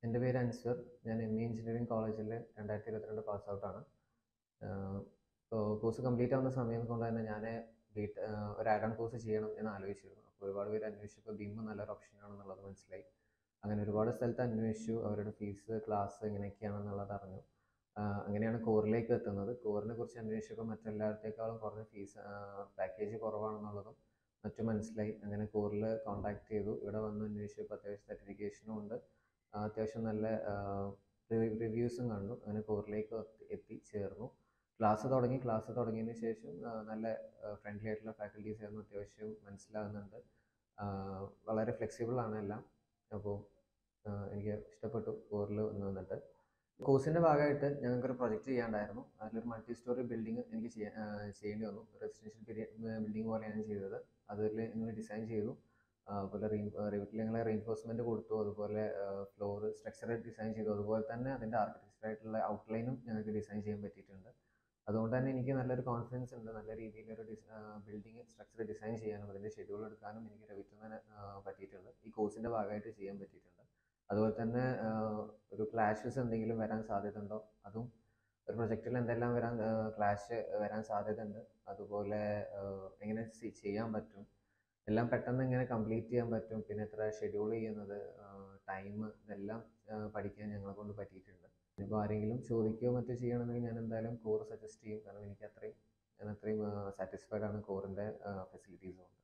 എൻ്റെ പേര് അൻസ്വർ ഞാൻ എം ഇ എഞ്ചിനീയറിംഗ് കോളേജിൽ രണ്ടായിരത്തി ഇരുപത്തിരണ്ട് പാസ് ഔട്ടാണ് ഇപ്പോൾ കോഴ്സ് കംപ്ലീറ്റ് ആവുന്ന സമയം കൊണ്ട് തന്നെ ഞാൻ ബീറ്റ് ഒരു ആഡ് ഓൺ കോഴ്സ് ചെയ്യണം എന്ന് ആലോചിച്ചിരുന്നു അപ്പോൾ ഒരുപാട് പേര് അന്വേഷിച്ചപ്പോൾ ബിം നല്ലൊരു ഓപ്ഷൻ ആണെന്നുള്ളത് മനസ്സിലായി അങ്ങനെ ഒരുപാട് സ്ഥലത്ത് അന്വേഷിച്ചു അവരുടെ ഫീസ് ക്ലാസ് എങ്ങനെയൊക്കെയാണെന്നുള്ളത് അറിഞ്ഞു ആഹ് അങ്ങനെയാണ് കോറിലേക്ക് എത്തുന്നത് കോറിനെ കുറിച്ച് അന്വേഷിച്ചപ്പോൾ മറ്റെല്ലായിടത്തേക്കാളും കുറഞ്ഞ ഫീസ് പാക്കേജ് കുറവാണെന്നുള്ളതും മറ്റും മനസ്സിലായി അങ്ങനെ കോറിൽ കോൺടാക്ട് ചെയ്തു ഇവിടെ വന്ന് അന്വേഷിച്ചപ്പോൾ അത്യാവശ്യം സർട്ടിഫിക്കേഷനും ഉണ്ട് ആ, അത്യാവശ്യം നല്ല റിവ്യൂസും കണ്ടു അങ്ങനെ കോറിലേക്ക് എത്തി ചേർന്നു ക്ലാസ് തുടങ്ങി ക്ലാസ് തുടങ്ങിയതിന് ശേഷം ആ, നല്ല ഫ്രണ്ട്ലി ആയിട്ടുള്ള ഫാക്കൽറ്റീസ് ആയിരുന്നു അത്യാവശ്യം മനസ്സിലാകുന്നുണ്ട് ആ, വളരെ ഫ്ലെക്സിബിൾ ആണ് എല്ലാം അപ്പോൾ എനിക്ക് ഇഷ്ടപ്പെട്ടു കോറിൽ വന്ന് വന്നിട്ട് കോഴ്സിൻ്റെ ഭാഗമായിട്ട് ഞങ്ങൾക്കൊരു പ്രൊജക്റ്റ് ചെയ്യാണ്ടായിരുന്നു അതിലൊരു മൾട്ടി സ്റ്റോറി ബിൽഡിംഗ് എനിക്ക് ചെയ്യാ- ആ, ചെയ്യേണ്ടി വന്നു റെസിഡൻഷ്യൽ ബിൽഡിംഗ് പോലെയാണ് ചെയ്തത് അതിൽ ഞങ്ങൾ ഡിസൈൻ ചെയ്തു ആ, അതുപോലെ റിവിറ്റിൽ ഞങ്ങൾ റീൻഫോഴ്സ്മെൻറ്റ് കൊടുത്തു അതുപോലെ ഫ്ലോർ സ്ട്രക്ചർ ഡിസൈൻ ചെയ്തു അതുപോലെ തന്നെ അതിൻ്റെ ആർക്കിടെക്ചർ ആയിട്ടുള്ള ഔട്ട്ലൈനും ഞങ്ങൾക്ക് ഡിസൈൻ ചെയ്യാൻ പറ്റിയിട്ടുണ്ട് അതുകൊണ്ട് തന്നെ എനിക്ക് നല്ലൊരു കോൺഫിഡൻസ് ഉണ്ട് നല്ല രീതിയിലൊരു ബിൽഡിംഗ് സ്ട്രക്ചർ ഡിസൈൻ ചെയ്യാനും അതിൻ്റെ ഷെഡ്യൂൾ എടുക്കാനും എനിക്ക് റെവിറ്റിൽ നിന്ന് പറ്റിയിട്ടുണ്ട് ഈ കോഴ്സിൻ്റെ ഭാഗമായിട്ട് ചെയ്യാൻ പറ്റിയിട്ടുണ്ട് അതുപോലെ തന്നെ ആ, ഒരു ക്ലാഷസ് എന്തെങ്കിലും വരാൻ സാധ്യതയുണ്ടോ അതും ഒരു പ്രൊജക്റ്റിൽ എന്തെല്ലാം വരാൻ ക്ലാഷ് വരാൻ സാധ്യതയുണ്ട് അതുപോലെ ആ, എങ്ങനെ സി- ചെയ്യാൻ പറ്റും എല്ലാം പെട്ടെന്ന് എങ്ങനെ കംപ്ലീറ്റ് ചെയ്യാൻ പറ്റും പിന്നെ എത്ര ഷെഡ്യൂൾ ചെയ്യുന്നത് ടൈം ഇതെല്ലാം ആ, പഠിക്കാൻ ഞങ്ങളെ കൊണ്ട് പറ്റിയിട്ടുണ്ട് ഇപ്പോൾ ആരെങ്കിലും ചോദിക്കുകയോ മറ്റോ ചെയ്യണമെങ്കിൽ ഞാൻ എന്തായാലും കോർ സജസ്റ്റ് ചെയ്യും കാരണം എനിക്ക് അത്രയും ഞാൻ അത്രയും സാറ്റിസ്ഫൈഡ് ആണ് കോറിൻ്റെ ഫെസിലിറ്റീസ് കൊണ്ട്